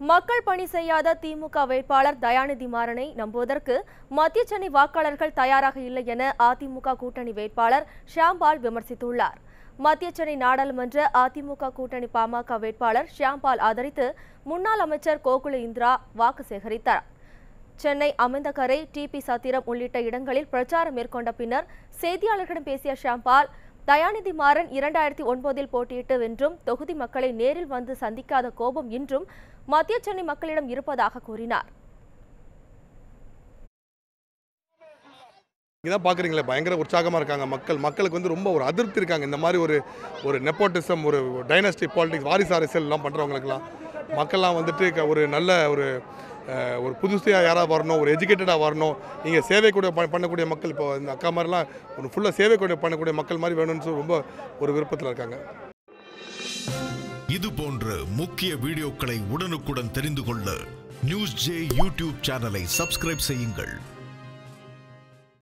மக்கள் பணி செய்யாத திமுக வேட்பாளர் தயாநிதி மாறனை நம்புவதற்கு மத்திய சென்னை வாக்காளர்கள் தயாராக இல்லை என அதிமுக கூட்டணி வேட்பாளர் ஷியாம்பால் விமர்சித்துள்ளார் மத்திய சென்னை நாடாளுமன்ற அதிமுக கூட்டணி பாமக வேட்பாளர் ஷியாம்பால் ஆதரித்து முன்னாள் அமைச்சர் கோகுல இந்திரா வாக்கு சேகரித்தார் சென்னை அமிர்தகரை டிபி சத்திரம் உள்ளிட்ட இடங்களில் பிரச்சாரம் மேற்கொண்ட பின்னர் செய்தியாளர்களிடம் பேசிய ஷியாம்பால் தயாநிதி மாறன் இரண்டாயிரத்தி ஒன்பதில் போட்டியிட்டு வென்றும் தொகுதி மக்களை நேரில் வந்து சந்திக்காத கோபம் இன்றும் மத்திய சென்னை மக்களிடம் இருப்பதாக கூறினார் இங்கே தான் பார்க்குறீங்களே பயங்கர உற்சாகமாக இருக்காங்க மக்கள் மக்களுக்கு வந்து ரொம்ப ஒரு அதிருப்தி இருக்காங்க இந்த மாதிரி ஒரு ஒரு நெப்போட்டிசம் ஒரு டைனஸ்டி பாலிடிக்ஸ் வாரிசு அரசியல்லாம் பண்ணுறவங்களுக்குலாம் மக்கள்லாம் வந்துட்டு க- ஒரு நல்ல ஒரு அஹ், ஒரு புதுசாக யாராவது வரணும் ஒரு எஜுகேட்டடாக வரணும் இங்கே சேவை கூட ப- பண்ணக்கூடிய மக்கள் இப்போ இந்த அக்கா மாதிரிலாம் ஒரு ஃபுல்லாக சேவை கூட பண்ணக்கூடிய மக்கள் மாதிரி வேணும்னு சொல்லி ரொம்ப ஒரு விருப்பத்தில் இருக்காங்க இது போன்ற முக்கிய வீடியோக்களை உடனுக்குடன் தெரிந்து கொள்ள நியூஸ் ஜே யூடியூப் சேனலை சப்ஸ்கிரைப் செய்யுங்கள்